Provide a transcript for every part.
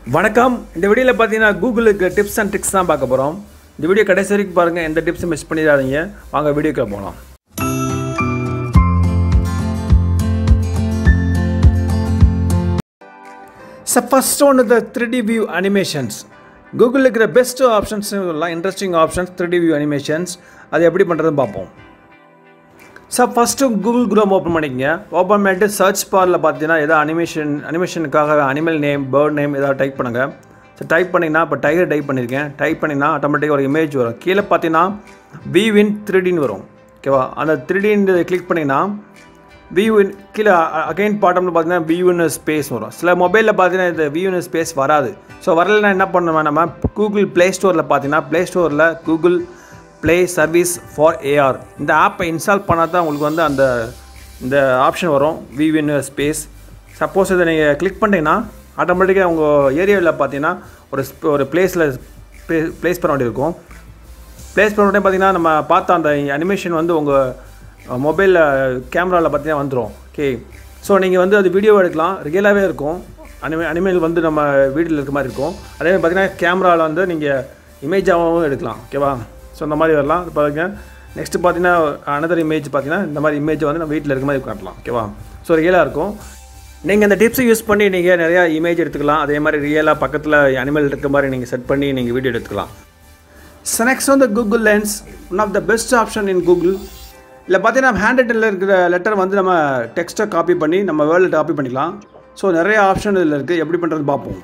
வணக்கம் இந்த வீடியோவில் பார்த்தீங்கன்னா கூகுளுக்கு டிப்ஸ் அண்ட் ட்ரிக்ஸ் தான் பார்க்க போகிறோம் இந்த வீடியோ கடைசி வரைக்கும் பாருங்கள் எந்த டிப்ஸும் மிஸ் பண்ணிடாதீங்க வாங்க வீடியோக்குள்ள போகலாம் so first one the three D view animations கூகுளில் இருக்கிற பெஸ்ட் ஆப்ஷன்ஸ் எல்லாம் interesting options three D view animations அது எப்படி பண்ணுறதுன்னு பார்ப்போம் so first Google Chrome open பண்ணிக்கங்க ஓப்பன் பண்ணிட்டு சர்ச் பாரில் பார்த்தீங்கன்னா ஏதாவது அனிமேஷன் அனிமேஷனுக்காக அனிமல் நேம் பேர்ட் நேம் ஏதாவது டைப் பண்ணுங்கள் ஸோ டைப் பண்ணிங்கன்னா இப்போ டைகர் டைப் பண்ணியிருக்கேன் டைப் பண்ணிங்கன்னா ஆட்டோமேட்டிக்காக ஒரு இமேஜ் வரும் கீழே பார்த்தீங்கன்னா விவின் த்ரீடின்னு வரும் ஓகேவா அந்த த்ரீடின்னு கிளிக் பண்ணிங்கன்னா வியூவின் கீழே அகைன் பாட்டமில் பார்த்தீங்கன்னா வியூன்னு ஸ்பேஸ் வரும் சில மொபைலில் பார்த்தீங்கன்னா இந்த வியூன்னு ஸ்பேஸ் வராது ஸோ வரலைன்னா என்ன பண்ணுவேன் நம்ம கூகுள் ப்ளே ஸ்டோரில் பார்த்தீங்கன்னா ப்ளே ஸ்டோரில் Google play service for AR இந்த ஆப்பை இன்ஸ்டால் பண்ணால் தான் உங்களுக்கு வந்து அந்த இந்த ஆப்ஷன் வரும் விவின் ஸ்பேஸ் சப்போஸ் இதை நீங்கள் கிளிக் பண்ணிட்டீங்கன்னா ஆட்டோமேட்டிக்காக உங்கள் ஏரியாவில் பார்த்தீங்கன்னா ஒரு sp- ஒரு பிளேஸில் ப்ளேஸ் பண்ண வேண்டியிருக்கும் ப்ளேஸ் பண்ண உடனே பார்த்தீங்கன்னா நம்ம பார்த்த அந்த அனிமேஷன் வந்து உங்கள் மொபைலில் கேமராவில் பார்த்தீங்கன்னா வந்துடும் ஓகே ஸோ நீங்கள் வந்து அது வீடியோ எடுக்கலாம் ரியலாகவே இருக்கும் அனிமே அனிமேல் வந்து நம்ம வீட்டில் இருக்க மாதிரி இருக்கும் அதே மாதிரி பார்த்தீங்கன்னா கேமராவில் வந்து நீங்கள் இமேஜாகவும் எடுக்கலாம் ஓகேவா ஸோ இந்த மாதிரி வரலாம் இப்போ பாருங்க நெக்ஸ்ட்டு பார்த்தீங்கன்னா அனதர் இமேஜ் பார்த்தீங்கன்னா இந்த மாதிரி இமேஜை வந்து நம்ம வீட்டில் இருக்க மாதிரி காட்டலாம் ஓகேவா ஸோ ரியலாக இருக்கும் நீங்கள் இந்த டிப்ஸை யூஸ் பண்ணி நீங்கள் நிறையா இமேஜ் எடுத்துக்கலாம் அதே மாதிரி ரியலாக பக்கத்தில் அனிமல் இருக்க மாதிரி நீங்கள் செட் பண்ணி நீங்கள் வீடியோ எடுத்துக்கலாம் ஸோ நெக்ஸ்ட் வந்து Google Lens one of the best option in Google இல்லை பார்த்தீங்கன்னா ஹேண்ட் ரைட்டில் இருக்கிற லெட்டர் வந்து நம்ம டெக்ஸ்ட்டை காப்பி பண்ணி நம்ம வேர்ல்டு காப்பி பண்ணிக்கலாம் ஸோ நிறைய ஆப்ஷன் இதில் இருக்குது எப்படி பண்ணுறது பார்ப்போம்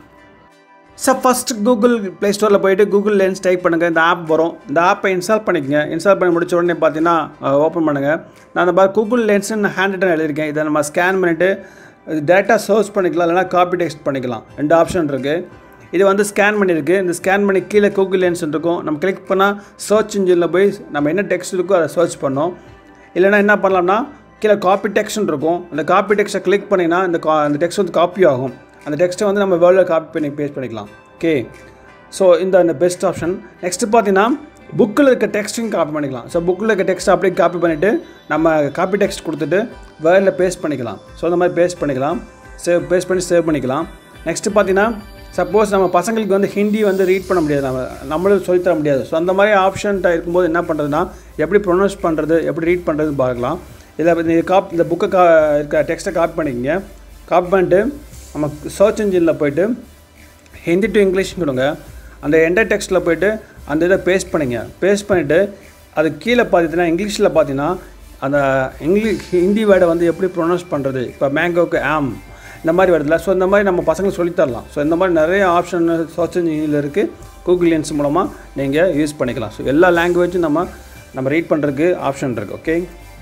ஸோ ஃபஸ்ட் கூகுள் ப்ளே ஸ்டோரில் போயிட்டு கூகுள் லென்ஸ் டைப் பண்ணுங்கள் இந்த ஆப் வரும் இந்த ஆப்பை இன்ஸ்டால் பண்ணிக்கங்க இன்ஸ்டால் பண்ணி முடிச்ச உடனே பார்த்தீங்கன்னா ஓப்பன் பண்ணுங்கள் நான் அந்த மாதிரி கூகுள் லென்ஸ்னு ஹேண்ட் ரிட்டன் எழுதியிருக்கேன் இதை நம்ம ஸ்கேன் பண்ணிவிட்டு டேட்டா சர்ச் பண்ணிக்கலாம் இல்லைனா காப்பி டெக்ஸ்ட் பண்ணிக்கலாம் ரெண்டு ஆப்ஷன் இருக்குது இது வந்து ஸ்கேன் பண்ணியிருக்கு இந்த ஸ்கேன் பண்ணி கீழே கூகுள் லென்ஸ் இருக்கும் நம்ம கிளிக் பண்ணால் சர்ச் இன்ஜினில் போய் நம்ம என்ன டெக்ஸ்ட் இருக்கோ அதை சர்ச் பண்ணோம் இல்லைனா என்ன பண்ணலாம்னா கீழே காப்பி டெக்ஸ்ட்னு இருக்கும் அந்த காப்பி டெக்ஸ்ட்டை கிளிக் பண்ணிங்கன்னா இந்த கா அந்த டெக்ஸ்ட் வந்து காப்பி ஆகும் அந்த டெக்ஸ்ட்டை வந்து நம்ம வேர்ல்டில் காப்பி பண்ணி பேஸ்ட் பண்ணிக்கலாம் ஓகே ஸோ இந்த அந்த பெஸ்ட் ஆப்ஷன் நெக்ஸ்ட்டு பார்த்தீங்கன்னா புக்கில் இருக்க டெக்ஸ்ட்டையும் காப்பி பண்ணிக்கலாம் ஸோ புக்கில் இருக்க டெக்ஸ்ட் அப்படியே காப்பி பண்ணிவிட்டு நம்ம காப்பி டெக்ஸ்ட் கொடுத்துட்டு வேர்டில் பேஸ்ட் பண்ணிக்கலாம் ஸோ அந்த மாதிரி பேஸ்ட் பண்ணிக்கலாம் சேவ் பேஸ்ட் பண்ணி சேவ் பண்ணிக்கலாம் நெக்ஸ்ட்டு பார்த்தீங்கன்னா சப்போஸ் நம்ம பசங்களுக்கு வந்து ஹிந்தி வந்து ரீட் பண்ண முடியாது நம்ம நம்மளும் சொல்லித் தர முடியாது ஸோ அந்த மாதிரி ஆப்ஷன்ட்ட இருக்கும்போது என்ன பண்ணுறதுனா எப்படி ப்ரொனவுன்ஸ் பண்ணுறது எப்படி ரீட் பண்ணுறது பார்க்கலாம் இதில் இந்த காப் இந்த புக்கை கா இருக்க டெக்ஸ்ட்டை காப்பி பண்ணிக்கங்க காப்பி பண்ணிட்டு நம்ம சர்ச் இன்ஜினில் போயிட்டு ஹிந்தி டு இங்கிலீஷ் கொடுங்க அந்த என்டர் டெக்ஸ்ட்டில் போயிட்டு அந்த இதை பேஸ்ட் பண்ணுங்க பேஸ்ட் பண்ணிவிட்டு அது கீழே பார்த்தீங்கன்னா இங்கிலீஷில் பார்த்தீங்கன்னா அந்த இங்கிலீஷ் ஹிந்தி வேர்டை வந்து எப்படி ப்ரொனவுன்ஸ் பண்ணுறது இப்போ மேங்கோக்கு ஆம் இந்த மாதிரி வருதுல ஸோ இந்த மாதிரி நம்ம பசங்களுக்கு சொல்லித் தரலாம் ஸோ இந்த மாதிரி நிறைய ஆப்ஷன் சர்ச் இன்ஜினில் இருக்குது கூகுள் லென்ஸ் மூலமாக நீங்கள் யூஸ் பண்ணிக்கலாம் ஸோ எல்லா லாங்குவேஜும் நம்ம நம்ம ரீட் பண்ணுறதுக்கு ஆப்ஷன் இருக்குது ஓகே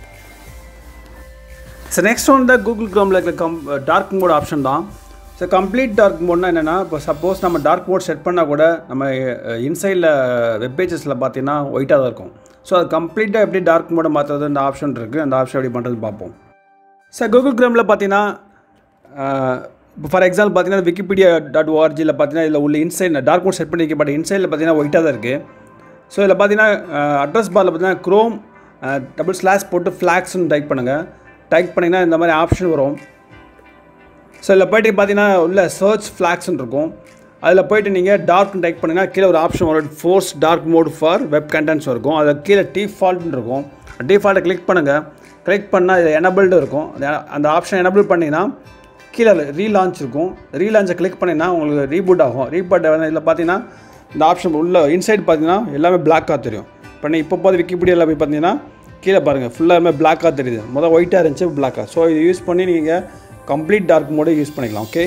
ஸோ நெக்ஸ்ட் ஒன் தான் கூகுள் க்ரோமில் இருக்கிற கம் டார்க் மோட் ஆப்ஷன் தான் ஸோ கம்ப்ளீட் டார்க் மோட்னா என்னென்னா இப்போ சப்போஸ் நம்ம டார்க் மோட் செட் பண்ணால் கூட நம்ம இன்சைடில் வெப் பேஜஸில் பார்த்தீங்கன்னா ஒயிட்டாக தான் இருக்கும் ஸோ அது கம்ப்ளீட்டாக எப்படி டார்க் மோடை மாற்றுறது அந்த ஆப்ஷன் இருக்குது அந்த ஆப்ஷன் எப்படி பண்ணுறது பார்ப்போம் சார் கூகுள் க்ரோமில் பார்த்தீங்கன்னா இப்போ ஃபார் எக்ஸாம்பிள் பார்த்தீங்கன்னா விக்கிபீடியா டாட் ஓஆர்ஜியில் பார்த்தீங்கன்னா இதில் உள்ள இன்சைட் டார்க் மோட் செட் பண்ணியிருக்கேன் பட் இன்சைடில் பார்த்தீங்கன்னா ஒயிட்டாக தான் இருக்குது ஸோ இதில் பார்த்தீங்கன்னா அட்ரஸ் பாரில் பார்த்தீங்கன்னா க்ரோம் டபுள் ஸ்லாஷ் போட்டு ஃப்ளாக்ஸ்னு டைப் பண்ணுங்கள் டைப் பண்ணிங்கன்னா இந்த மாதிரி ஆப்ஷன் வரும் ஸோ இதில் போயிட்டு பார்த்தீங்கன்னா உள்ள சர்ச் ஃப்ளாக்ஸ்னு இருக்கும் அதில் போயிட்டு நீங்கள் டார்க்னு டைப் பண்ணிங்கன்னா கீழே ஒரு ஆப்ஷன் வரும் force dark mode for web contents இருக்கும் அதில் கீழே டிஃபால்ட்னு இருக்கும் டிஃபால்ட்டை கிளிக் பண்ணுங்கள் கிளிக் பண்ணால் இது எனபிள்டு இருக்கும் அது- அந்த ஆப்ஷன் எனபிள் பண்ணிங்கன்னா கீழே ரீலான்ச் இருக்கும் ரீலான்ச்சை கிளிக் பண்ணிங்கன்னா உங்களுக்கு ரீபூட் ஆகும் ரீபூட் இதில் பார்த்தீங்கன்னா இந்த ஆப்ஷன் உள்ள இன்சைட் பார்த்தீங்கன்னா எல்லாமே பிளாக்காக தெரியும் இப்போ நீ இப்போ போது விக்கிபீடியாவில் போய் பார்த்தீங்கன்னா கீழே பாருங்கள் ஃபுல்லாமே பிளாக்காக தெரியுது முதல் ஒயிட்டாக இருந்துச்சு பிளாக்காக ஸோ இது யூஸ் பண்ணி நீங்கள் கம்ப்ளீட் டார்க் மோடு யூஸ் பண்ணிக்கலாம் okay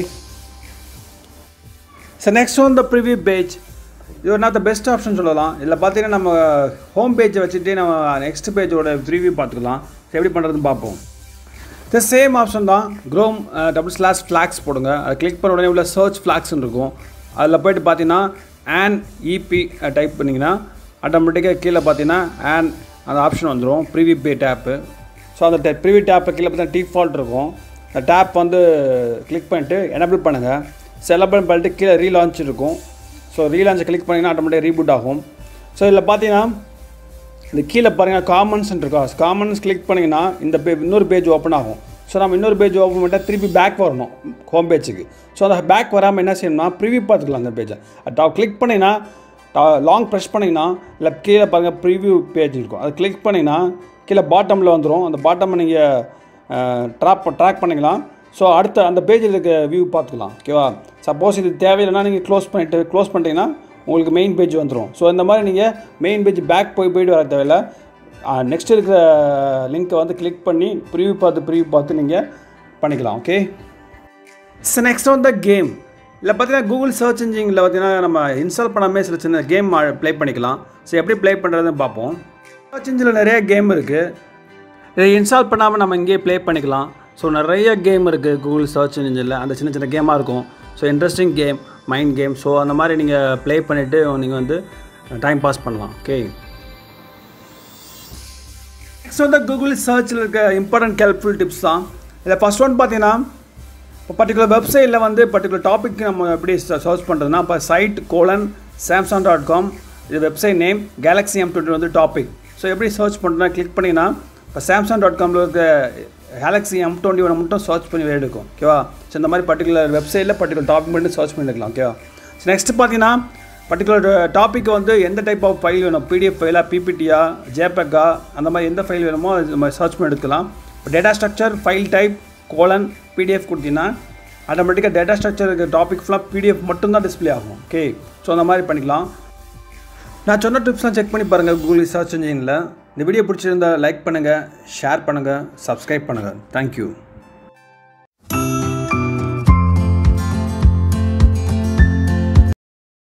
so next one the preview page இது ஒரு நாட் த பெஸ்ட் ஆப்ஷன் சொல்லலாம் இதில் பார்த்தீங்கன்னா நம்ம ஹோம் பேஜை வச்சுட்டு நம்ம நெக்ஸ்ட் பேஜோட ப்ரிவியூ பார்த்துக்கலாம் So, எப்படி பண்ணுறதுன்னு பார்ப்போம் த சேம் ஆப்ஷன் தான் க்ரோம் டபுள் ஸ்லாஷ் ஃப்ளாக்ஸ் போடுங்க அதை கிளிக் பண்ண உடனே உள்ள சர்ச் ஃப்ளாக்ஸ்னு இருக்கும் அதில் போயிட்டு பார்த்தீங்கன்னா ஆன் இபி டைப் பண்ணிங்கன்னா ஆட்டோமேட்டிக்காக கீழே பார்த்தீங்கன்னா ஆன் அந்த ஆப்ஷன் வந்துடும் ப்ரிவியூ பே டேப்பு ஸோ அந்த ப்ரிவியூ டேப்பை கீழே பார்த்தீங்கன்னா டிஃபால்ட் இருக்கும் அந்த டேப் வந்து கிளிக் பண்ணிட்டு எனபிள் பண்ணுங்கள் செலபிள் பண்ணிட்டு கீழே ரீலான்ச் இருக்கும் ஸோ ரீலான்ச்சை கிளிக் பண்ணிங்கன்னா ஆட்டோமேட்டிக் ரீபூட் ஆகும் ஸோ இதில் பார்த்தீங்கன்னா இந்த கீழே பாருங்கள் காமன்ஸ் இருக்கா காமன்ஸ் கிளிக் பண்ணிங்கன்னா இந்த பே இன்னொரு பேஜ் ஓப்பன் ஆகும் ஸோ நம்ம இன்னொரு பேஜ் ஓப்பன் பண்ணிட்டால் திருப்பி பேக் வரணும் ஹோம் பேஜுக்கு ஸோ அந்த பேக் வராமல் என்ன செய்யணும்னா ப்ரிவியூ பார்த்துக்கலாம் அந்த பேஜை டாப் கிளிக் பண்ணிங்கன்னா லாங் ப்ரெஸ் பண்ணிங்கன்னா இல்லை கீழே பாருங்கள் ப்ரிவியூ பேஜ் இருக்கும் அது கிளிக் பண்ணிங்கன்னா கீழே பாட்டமில் வந்துடும் அந்த பாட்டமை நீங்கள் ட்ராப் ட்ராக் பண்ணிக்கலாம் ஸோ அடுத்த அந்த பேஜில் இருக்க வியூ பார்த்துக்கலாம் ஓகேவா சப்போஸ் இது தேவையில்லைன்னா நீங்கள் க்ளோஸ் பண்ணிவிட்டு க்ளோஸ் பண்ணிட்டீங்கன்னா உங்களுக்கு மெயின் பேஜ் வந்துடும் ஸோ இந்த மாதிரி நீங்கள் மெயின் பேஜ் பேக் போய் போயிட்டு வர தேவையில்லை நெக்ஸ்ட் இருக்கிற லிங்க்கை வந்து கிளிக் பண்ணி ப்ரிவியூ பார்த்து ப்ரிவியூ பார்த்து நீங்கள் பண்ணிக்கலாம் ஓகே ஸோ நெக்ஸ்ட் வந்து கேம் இல்லை பார்த்தீங்கன்னா கூகுள் சர்ச் இன்ஜினில் பார்த்தீங்கன்னா நம்ம இன்ஸ்டால் பண்ணாமே சில சின்ன கேம் ப்ளே பண்ணிக்கலாம் ஸோ எப்படி ப்ளே பண்ணுறதுன்னு பார்ப்போம் சர்ச் இன்ஜினில் நிறைய கேம் இருக்குது இதை இன்ஸ்டால் பண்ணாமல் நம்ம இங்கேயே ப்ளே பண்ணிக்கலாம் ஸோ நிறைய கேம் இருக்குது கூகுள் சர்ச் இன்ஜினில் அந்த சின்ன சின்ன கேமாக இருக்கும் so interesting game mind game so அந்த மாதிரி நீங்கள் ப்ளே பண்ணிவிட்டு நீங்கள் வந்து டைம் பாஸ் பண்ணலாம் ஓகே நெக்ஸ்ட் வந்து கூகுள் சர்ச்சில் இருக்க இம்பார்ட்டன்ட் ஹெல்ப்ஃபுல் டிப்ஸ் தான் இதில் ஃபஸ்ட் ஒன் பார்த்தீங்கன்னா இப்போ பர்டிகுலர் வெப்சைட்டில் வந்து பர்டிகுலர் டாபிக் நம்ம எப்படி சர்ச் பண்ணுறதுனா இப்போ site colon Samsung dot com இது website name Galaxy M twenty வந்து டாபிக் ஸோ எப்படி சர்ச் பண்ணுறதுனா கிளிக் பண்ணிங்கன்னா இப்போ சாம்சங் டாட் காமில் இருக்க கேலக்ஸி எம் டுவெண்ட்டி ஒன் மட்டும் சர்ச் பண்ணி எடுக்கும் ஓகேவா ஸோ இந்த மாதிரி பர்டிகுலர் வெப்சைட்டில் பர்டிகுலர் டாபிக் மட்டும் சர்ச் பண்ணிக்கலாம் ஓகேவா ஸோ நெக்ஸ்ட் பார்த்தீங்கன்னா பர்டிகுலர் டாபிக் வந்து எந்த டைப் ஆஃப் ஃபைல் வேணும் பிடிஎஃப் ஃபைலா பிபிடியா ஜேபெக்கா அந்த மாதிரி எந்த ஃபைல் வேணுமோ அது நம்ம சர்ச் பண்ணி எடுக்கலாம் இப்போ data structure file type colon PDF கொடுத்தீங்கன்னா ஆட்டோமேட்டிக்காக டேட்டா ஸ்ட்ரக்சர் இருக்க டாபிக் ஃபுல்லாக பிடிஎஃப் மட்டும்தான் டிஸ்பிளே ஆகும் ஓகே ஸோ அந்த மாதிரி பண்ணிக்கலாம் நான் சொன்ன டிப்ஸ்லாம் செக் பண்ணி பாருங்கள் கூகுள் சர்ச் இன்ஜினில் இந்த வீடியோ பிடிச்சிருந்தா லைக் பண்ணுங்கள் ஷேர் பண்ணுங்கள் சப்ஸ்கிரைப் பண்ணுங்கள் தேங்க்யூ